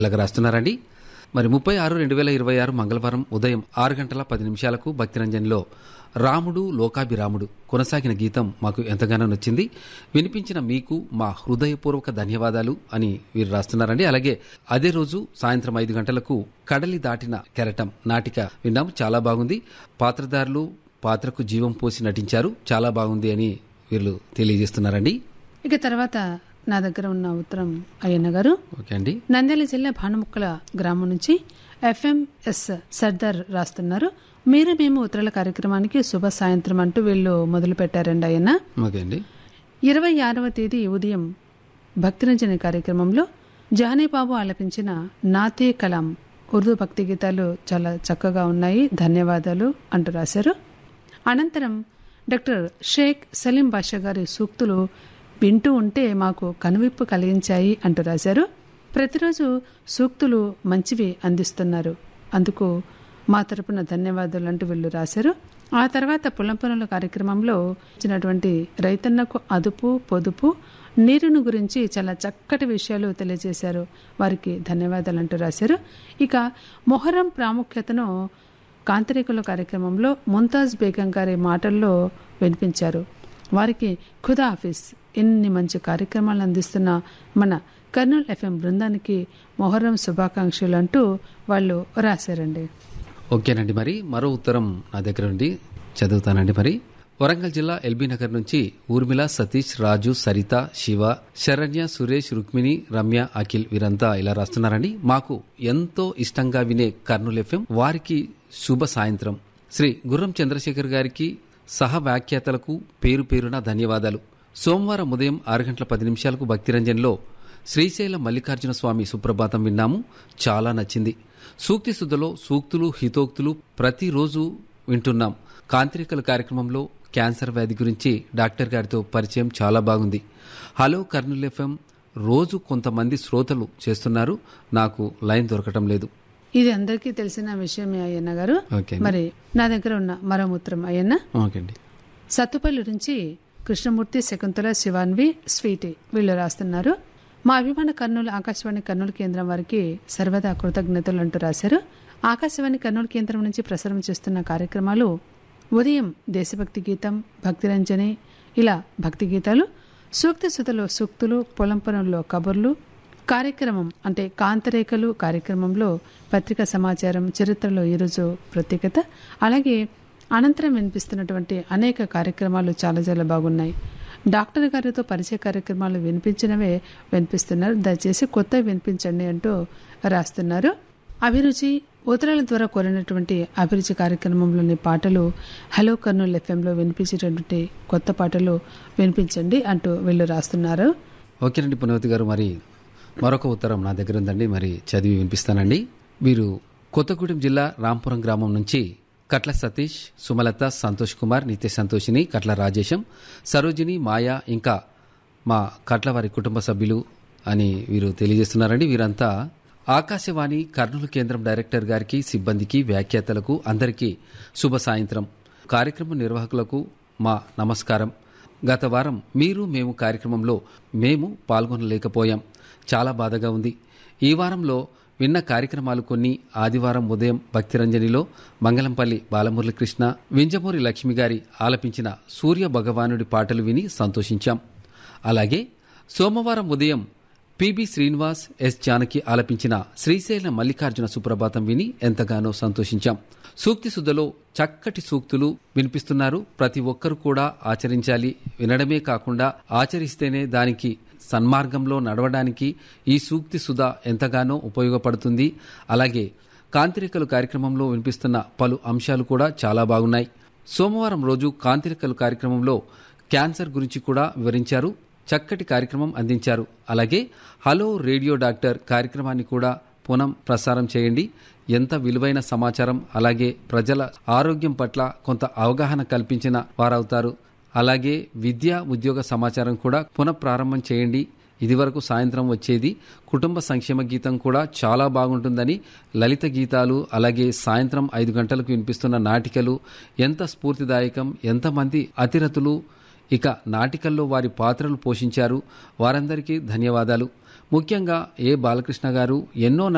ఇలాగ రాస్తున్నారండి మరి ముప్పై ఆరు రెండు వేల ఇరవై ఆరు మంగళవారం ఉదయం ఆరు గంటల పది నిమిషాలకు భక్తిరంజన్లో రాముడు లోకాభిరాముడు కొనసాగిన గీతం మాకు ఎంతగానో నచ్చింది వినిపించిన మీకు మా హృదయపూర్వక ధన్యవాదాలు అని వీరు రాస్తున్నారండి అలాగే అదే రోజు సాయంత్రం ఐదు గంటలకు కడలి దాటిన కెరటం నాటిక విన్నాము చాలా బాగుంది పాత్రధారులు పాత్రకు జీవం పోసి నటించారు చాలా బాగుంది అని వీళ్ళు తెలియజేస్తున్నారండి ఇక తర్వాత నా దగ్గర ఉన్న ఉత్తరం అయ్యన్న గారు ఓకే అండి నంద్యాల జిల్లా భానుముక్కల గ్రామం నుంచి ఎఫ్ఎంఎస్ సర్దార్ రాస్తున్నారు మీరు మేము ఉత్తరాల కార్యక్రమానికి శుభ సాయంత్రం అంటూ వీళ్ళు మొదలు పెట్టారండి అయ్యన్న ఓకే అండి ఇరవై ఆరవ తేదీ ఉదయం భక్తిరంజని కార్యక్రమంలో జానీబాబు ఆలపించిన నాతే కలాం ఉర్దూ భక్తి గీతాలు చాలా చక్కగా ఉన్నాయి ధన్యవాదాలు అంటూ రాశారు అనంతరం డాక్టర్ షేక్ సలీం బాషా గారి సూక్తులు వింటూ ఉంటే మాకు కనువిప్పు కలిగించాయి అంటూ రాశారు ప్రతిరోజు సూక్తులు మంచివి అందిస్తున్నారు అందుకు మా తరపున ధన్యవాదాలు అంటూ వీళ్ళు రాశారు ఆ తర్వాత పొలం పనుల కార్యక్రమంలో ఇచ్చినటువంటి రైతన్నకు అదుపు పొదుపు నీరును గురించి చాలా చక్కటి విషయాలు తెలియజేశారు వారికి ధన్యవాదాలు అంటూ రాశారు ఇక మొహరం ప్రాముఖ్యతను కాంతరికుల కార్యక్రమంలో ముంతాజ్ బేగం గారి మాటల్లో వినిపించారు వారికి ఖుదా ఆఫీస్ ఎన్ని మంచి కార్యక్రమాలు అందిస్తున్న మన కర్నూలు ఎఫ్ఎం బృందానికి మొహరం శుభాకాంక్షలు అంటూ వాళ్ళు రాశారండి ఓకేనండి మరి మరో ఉత్తరం నా దగ్గర నుండి చదువుతానండి మరి వరంగల్ జిల్లా ఎల్బీ నగర్ నుంచి ఊర్మిళ సతీష్ రాజు సరిత శివ శరణ్య సురేష్ రుక్మిణి రమ్య అఖిల్ వీరంతా ఇలా రాస్తున్నారండి మాకు ఎంతో ఇష్టంగా వినే కర్నూలు ఎఫ్ఎం వారికి శుభ సాయంత్రం శ్రీ గుర్రం చంద్రశేఖర్ గారికి సహ వ్యాఖ్యాతలకు పేరు పేరున ధన్యవాదాలు సోమవారం ఉదయం ఆరు గంటల పది నిమిషాలకు భక్తిరంజన్లో శ్రీశైల మల్లికార్జున స్వామి సుప్రభాతం విన్నాము చాలా నచ్చింది సూక్తి సుధలో సూక్తులు హితోక్తులు ప్రతిరోజు వింటున్నాం కాంత్రికల కార్యక్రమంలో క్యాన్సర్ వ్యాధి గురించి డాక్టర్ గారితో పరిచయం చాలా బాగుంది హలో కర్నూల్ ఎఫ్ఎం రోజు కొంతమంది శ్రోతలు చేస్తున్నారు నాకు లైన్ దొరకటం లేదు ఇది అందరికీ తెలిసిన విషయమే అయ్యన్న గారు ఓకే మరి నా దగ్గర ఉన్న మరో ఉత్తరం అయ్యన్న ఓకే అండి సత్తుపల్లి నుంచి కృష్ణమూర్తి శకుంతల శివాన్వి స్వీటీ వీళ్ళు రాస్తున్నారు మా అభిమాన కర్నూలు ఆకాశవాణి కర్నూలు కేంద్రం వారికి సర్వదా కృతజ్ఞతలు అంటూ రాశారు ఆకాశవాణి కర్నూలు కేంద్రం నుంచి ప్రసారం చేస్తున్న కార్యక్రమాలు ఉదయం దేశభక్తి గీతం భక్తిరంజని ఇలా భక్తి గీతాలు సూక్తి సుతలో సూక్తులు పొలం పనుల్లో కబుర్లు కార్యక్రమం అంటే కాంతరేఖలు కార్యక్రమంలో పత్రికా సమాచారం చరిత్రలో ఈరోజు ప్రత్యేకత అలాగే అనంతరం వినిపిస్తున్నటువంటి అనేక కార్యక్రమాలు చాలా చాలా బాగున్నాయి డాక్టర్ గారితో పరిచయ కార్యక్రమాలు వినిపించినవే వినిపిస్తున్నారు దయచేసి కొత్త వినిపించండి అంటూ రాస్తున్నారు అభిరుచి ఉత్తరాల ద్వారా కోరినటువంటి అభిరుచి కార్యక్రమంలోని పాటలు హలో కర్నూలు ఎఫ్ఎంలో వినిపించేటటువంటి కొత్త పాటలు వినిపించండి అంటూ వీళ్ళు రాస్తున్నారు ఓకేనండి పునవతి గారు మరి మరొక ఉత్తరం నా దగ్గర ఉందండి మరి చదివి వినిపిస్తానండి వీరు కొత్తగూడెం జిల్లా రాంపురం గ్రామం నుంచి కట్ల సతీష్ సుమలత సంతోష్ కుమార్ నిత్య సంతోషిని కట్ల రాజేశం సరోజిని మాయా ఇంకా మా కట్ల వారి కుటుంబ సభ్యులు అని వీరు తెలియజేస్తున్నారండి వీరంతా ఆకాశవాణి కర్నూలు కేంద్రం డైరెక్టర్ గారికి సిబ్బందికి వ్యాఖ్యాతలకు అందరికీ శుభ సాయంత్రం కార్యక్రమ నిర్వాహకులకు మా నమస్కారం గత వారం మీరు మేము కార్యక్రమంలో మేము పాల్గొనలేకపోయాం చాలా బాధగా ఉంది ఈ వారంలో విన్న కార్యక్రమాలు కొన్ని ఆదివారం ఉదయం భక్తిరంజనిలో మంగళంపల్లి బాలమురళీకృష్ణ వింజమూరి లక్ష్మి గారి ఆలపించిన సూర్య భగవానుడి పాటలు విని సంతోషించాం అలాగే సోమవారం ఉదయం పిబి శ్రీనివాస్ ఎస్ జానకి ఆలపించిన శ్రీశైల మల్లికార్జున సుప్రభాతం విని ఎంతగానో సంతోషించాం సూక్తి సుధలో చక్కటి సూక్తులు వినిపిస్తున్నారు ప్రతి ఒక్కరు కూడా ఆచరించాలి వినడమే కాకుండా ఆచరిస్తేనే దానికి సన్మార్గంలో నడవడానికి ఈ సూక్తి సుధ ఎంతగానో ఉపయోగపడుతుంది అలాగే కాంతిరికలు కార్యక్రమంలో వినిపిస్తున్న పలు అంశాలు కూడా చాలా బాగున్నాయి సోమవారం రోజు కాంతిరికలు కార్యక్రమంలో క్యాన్సర్ గురించి కూడా వివరించారు చక్కటి కార్యక్రమం అందించారు అలాగే హలో రేడియో డాక్టర్ కార్యక్రమాన్ని కూడా పునం ప్రసారం చేయండి ఎంత విలువైన సమాచారం అలాగే ప్రజల ఆరోగ్యం పట్ల కొంత అవగాహన కల్పించిన వారవుతారు అలాగే విద్యా ఉద్యోగ సమాచారం కూడా పునఃప్రారంభం చేయండి ఇదివరకు సాయంత్రం వచ్చేది కుటుంబ సంక్షేమ గీతం కూడా చాలా బాగుంటుందని లలిత గీతాలు అలాగే సాయంత్రం ఐదు గంటలకు వినిపిస్తున్న నాటికలు ఎంత స్ఫూర్తిదాయకం ఎంతమంది అతిరతులు ఇక నాటికల్లో వారి పాత్రలు పోషించారు వారందరికీ ధన్యవాదాలు ముఖ్యంగా ఏ బాలకృష్ణ గారు ఎన్నో